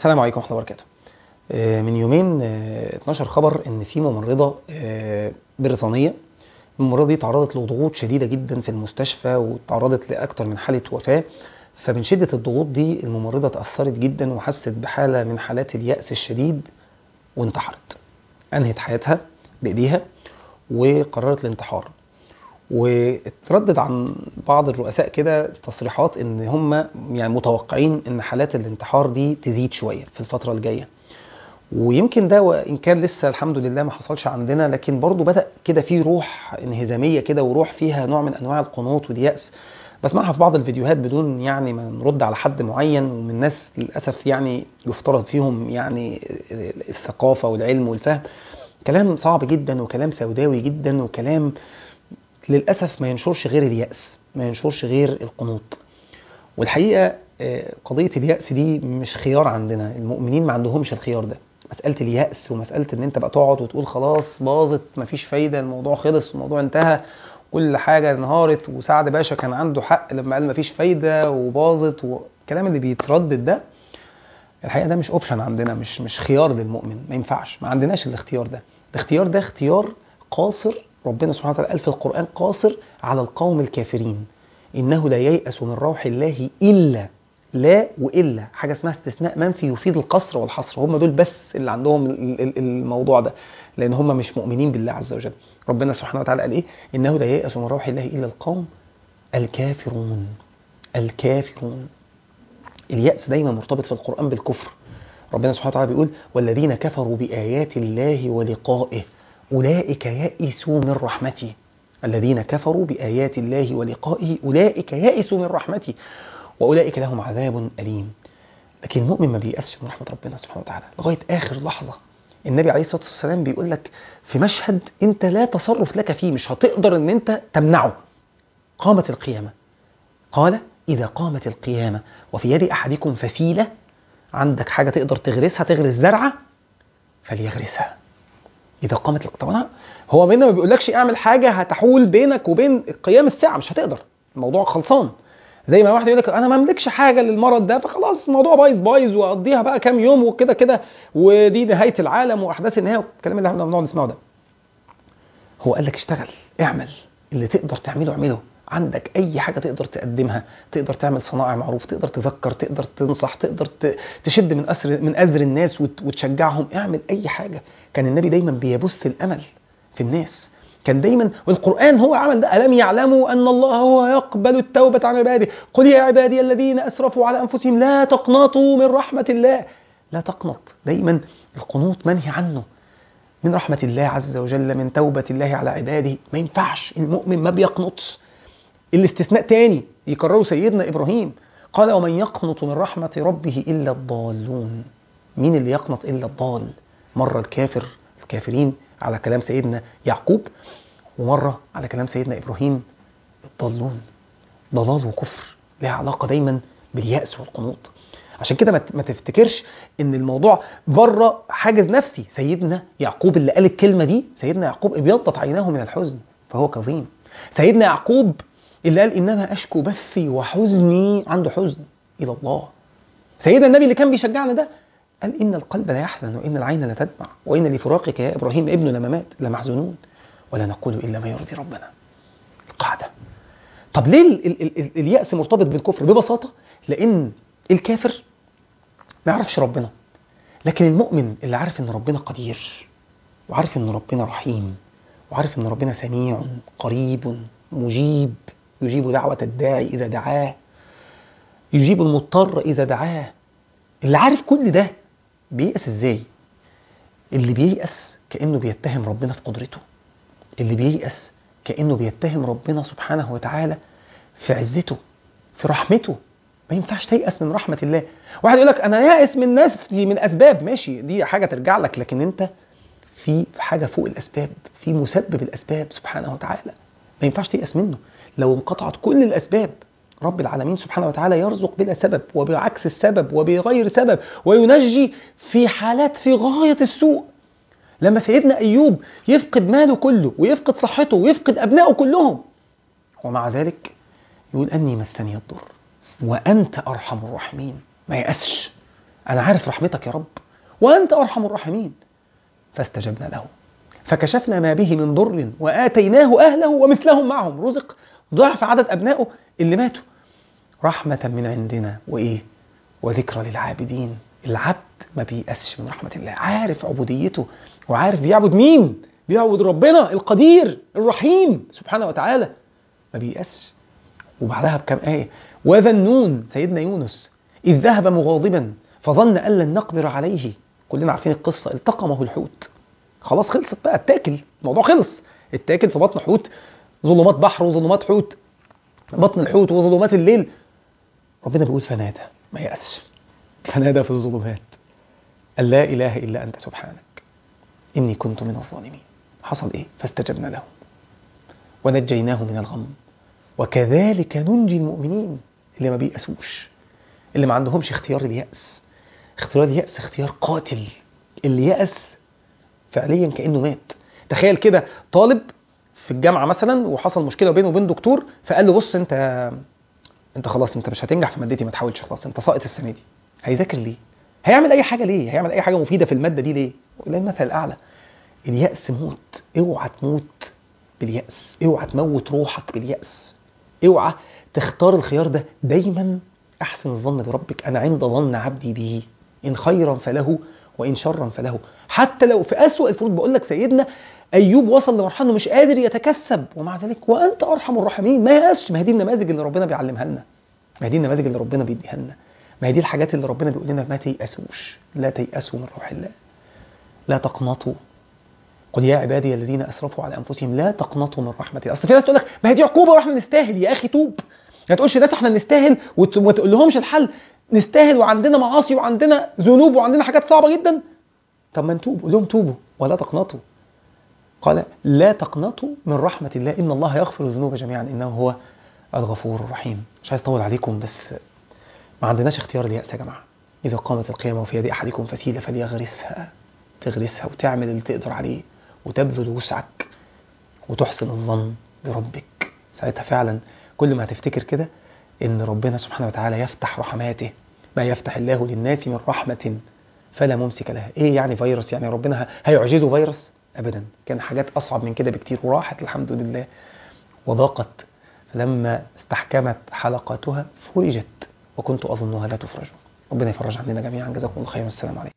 السلام عليكم ورحمه الله وبركاته آه، من يومين آه، اتنشر خبر ان في ممرضه آه، بريطانيه الممرضه دي تعرضت لضغوط شديده جدا في المستشفى وتعرضت لاكثر من حاله وفاه فمن شده الضغوط دي الممرضه تاثرت جدا وحست بحاله من حالات الياس الشديد وانتحرت انهت حياتها بايديها وقررت الانتحار واتردد عن بعض الرؤساء كده تصريحات ان هم يعني متوقعين ان حالات الانتحار دي تزيد شويه في الفتره الجايه ويمكن ده وان كان لسه الحمد لله ما حصلش عندنا لكن برضو بدا كده في روح انهزاميه كده وروح فيها نوع من انواع القنوط والياس بسمعها في بعض الفيديوهات بدون يعني ما نرد على حد معين ومن ناس للاسف يعني يفترض فيهم يعني الثقافه والعلم والفهم كلام صعب جدا وكلام سوداوي جدا وكلام للاسف ما ينشرش غير الياس ما ينشرش غير القنوط والحقيقه آه، قضيه الياس دي مش خيار عندنا المؤمنين ما عندهمش الخيار ده مساله الياس ومساله ان انت بقى تقعد وتقول خلاص باظت مفيش فايده الموضوع خلص الموضوع انتهى كل حاجه انهارت وسعد باشا كان عنده حق لما قال مفيش فايده وباظت والكلام اللي بيتردد ده الحقيقه ده مش اوبشن عندنا مش مش خيار للمؤمن ما ينفعش ما عندناش الاختيار ده الاختيار ده اختيار قاصر ربنا سبحانه وتعالى قال في القرآن قاصر على القوم الكافرين إنه لا ييأس من روح الله إلا لا وإلا حاجة اسمها استثناء منفي يفيد القصر والحصر هم دول بس اللي عندهم ال- ال- الموضوع ده لأن هم مش مؤمنين بالله عز وجل ربنا سبحانه وتعالى قال إيه إنه لا ييأس من روح الله إلا القوم الكافرون الكافرون اليأس دايما مرتبط في القرآن بالكفر ربنا سبحانه وتعالى بيقول والذين كفروا بآيات الله ولقائه أولئك يئسوا من رحمتي الذين كفروا بآيات الله ولقائه أولئك يئسوا من رحمتي وأولئك لهم عذاب أليم لكن المؤمن ما بيأسش من رحمة ربنا سبحانه وتعالى لغاية آخر لحظة النبي عليه الصلاة والسلام بيقول لك في مشهد أنت لا تصرف لك فيه مش هتقدر أن أنت تمنعه قامت القيامة قال إذا قامت القيامة وفي يد أحدكم فسيلة عندك حاجة تقدر تغرسها تغرس زرعة فليغرسها اذا قامت القيامه هو هنا ما بيقولكش اعمل حاجه هتحول بينك وبين قيام الساعه مش هتقدر الموضوع خلصان زي ما واحد يقول لك انا ما املكش حاجه للمرض ده فخلاص الموضوع بايظ بايظ واقضيها بقى كام يوم وكده كده ودي نهايه العالم واحداث النهايه والكلام اللي احنا بنقعد نسمعه ده هو قال لك اشتغل اعمل اللي تقدر تعمله اعمله عندك اي حاجه تقدر تقدمها تقدر تعمل صنائع معروف تقدر تذكر تقدر تنصح تقدر ت- تشد من اسر من ازر الناس وت- وتشجعهم اعمل اي حاجه كان النبي دايما بيبث الامل في الناس كان دايما والقران هو عمل ده الم يعلموا ان الله هو يقبل التوبه عن عباده قل يا عبادي الذين اسرفوا على انفسهم لا تقنطوا من رحمه الله لا تقنط دايما القنوط منهي عنه من رحمة الله عز وجل من توبة الله على عباده ما ينفعش المؤمن ما بيقنطش الاستثناء تاني يكرره سيدنا إبراهيم قال ومن يقنط من رحمة ربه إلا الضالون مين اللي يقنط إلا الضال مرة الكافر الكافرين على كلام سيدنا يعقوب ومرة على كلام سيدنا إبراهيم الضالون ضلال وكفر لها علاقة دايما باليأس والقنوط عشان كده ما ت- ما تفتكرش ان الموضوع بره حاجز نفسي سيدنا يعقوب اللي قال الكلمه دي سيدنا يعقوب ابيضت عيناه من الحزن فهو كظيم سيدنا يعقوب اللي قال انما اشكو بثي وحزني عنده حزن الى الله سيدنا النبي اللي كان بيشجعنا ده قال ان القلب لا يحزن وان العين لا تدمع وان لفراقك يا ابراهيم ابن لما مات لمحزونون ولا نقول الا ما يرضي ربنا القاعده طب ليه ال ال ال ال اليأس مرتبط بالكفر ببساطة لأن الكافر ما يعرفش ربنا لكن المؤمن اللي عارف ان ربنا قدير وعارف ان ربنا رحيم وعارف ان ربنا سميع قريب مجيب يجيب دعوة الداعي إذا دعاه يجيب المضطر إذا دعاه اللي عارف كل ده بييأس ازاي اللي بييأس كأنه بيتهم ربنا في قدرته اللي بييأس كأنه بيتهم ربنا سبحانه وتعالى في عزته في رحمته ما ينفعش تيأس من رحمة الله واحد يقول لك أنا يائس من نفسي من أسباب ماشي دي حاجة ترجع لك لكن أنت في حاجة فوق الأسباب في مسبب الأسباب سبحانه وتعالى ما ينفعش تيأس منه لو انقطعت كل الأسباب رب العالمين سبحانه وتعالى يرزق بلا سبب وبعكس السبب وبغير سبب وينجي في حالات في غاية السوء لما سيدنا أيوب يفقد ماله كله ويفقد صحته ويفقد أبنائه كلهم ومع ذلك يقول أني مسني الضر وأنت أرحم الراحمين ما يأسش أنا عارف رحمتك يا رب وأنت أرحم الراحمين فاستجبنا له فكشفنا ما به من ضر وآتيناه أهله ومثلهم معهم رزق ضعف عدد أبنائه اللي ماتوا رحمة من عندنا وإيه وذكرى للعابدين العبد ما بيأسش من رحمة الله عارف عبوديته وعارف بيعبد مين بيعبد ربنا القدير الرحيم سبحانه وتعالى ما بيأسش وبعدها بكم آية وذا النون سيدنا يونس إذ ذهب مغاضبا فظن أن لن نقدر عليه كلنا عارفين القصة التقمه الحوت خلاص خلصت بقى اتاكل الموضوع خلص اتاكل في بطن حوت ظلمات بحر وظلمات حوت بطن الحوت وظلمات الليل ربنا بيقول فنادى ما يأسش فنادى في الظلمات أن لا إله إلا أنت سبحانك إني كنت من الظالمين حصل إيه فاستجبنا له ونجيناه من الغم وكذلك ننجي المؤمنين اللي ما بيأسوش اللي ما عندهمش اختيار اليأس اختيار اليأس اختيار قاتل اللي يأس فعليا كأنه مات تخيل كده طالب في الجامعة مثلا وحصل مشكلة بينه وبين دكتور فقال له بص انت انت خلاص انت مش هتنجح في مادتي ما تحاولش خلاص انت ساقط السنة دي هيذاكر ليه هيعمل اي حاجة ليه هيعمل اي حاجة مفيدة في المادة دي ليه لا المثل الاعلى اليأس موت اوعى تموت باليأس اوعى تموت روحك باليأس اوعى تختار الخيار ده دايما احسن الظن بربك انا عند ظن عبدي به ان خيرا فله وان شرا فله حتى لو في اسوأ الفروض بقول لك سيدنا ايوب وصل لمرحله مش قادر يتكسب ومع ذلك وانت ارحم الراحمين ما يأسش ما هي دي النماذج اللي ربنا بيعلمها لنا ما هي دي النماذج اللي ربنا بيديها لنا ما هي دي الحاجات اللي ربنا بيقول لنا ما تيأسوش لا تيأسوا من روح الله لا تقنطوا قل يا عبادي الذين اسرفوا على انفسهم لا تقنطوا من رحمه الله اصل في ناس تقول لك ما هي دي عقوبه واحنا نستاهل يا اخي توب ما تقولش للناس احنا نستاهل وما تقول لهمش الحل نستاهل وعندنا معاصي وعندنا ذنوب وعندنا حاجات صعبه جدا طب ما نتوب قول لهم توبوا ولا تقنطوا قال لا تقنطوا من رحمه الله ان الله يغفر الذنوب جميعا انه هو الغفور الرحيم مش عايز اطول عليكم بس ما عندناش اختيار اليأس يا جماعه اذا قامت القيامه وفي يد احدكم فتيله فليغرسها تغرسها وتعمل اللي تقدر عليه وتبذل وسعك وتحسن الظن بربك ساعتها فعلا كل ما هتفتكر كده ان ربنا سبحانه وتعالى يفتح رحماته ما يفتح الله للناس من رحمة فلا ممسك لها ايه يعني فيروس يعني ربنا هيعجزه فيروس ابدا كان حاجات اصعب من كده بكتير وراحت الحمد لله وضاقت فلما استحكمت حلقاتها فرجت وكنت اظنها لا تفرج ربنا يفرج عننا جميعا جزاكم الله خيرا والسلام عليكم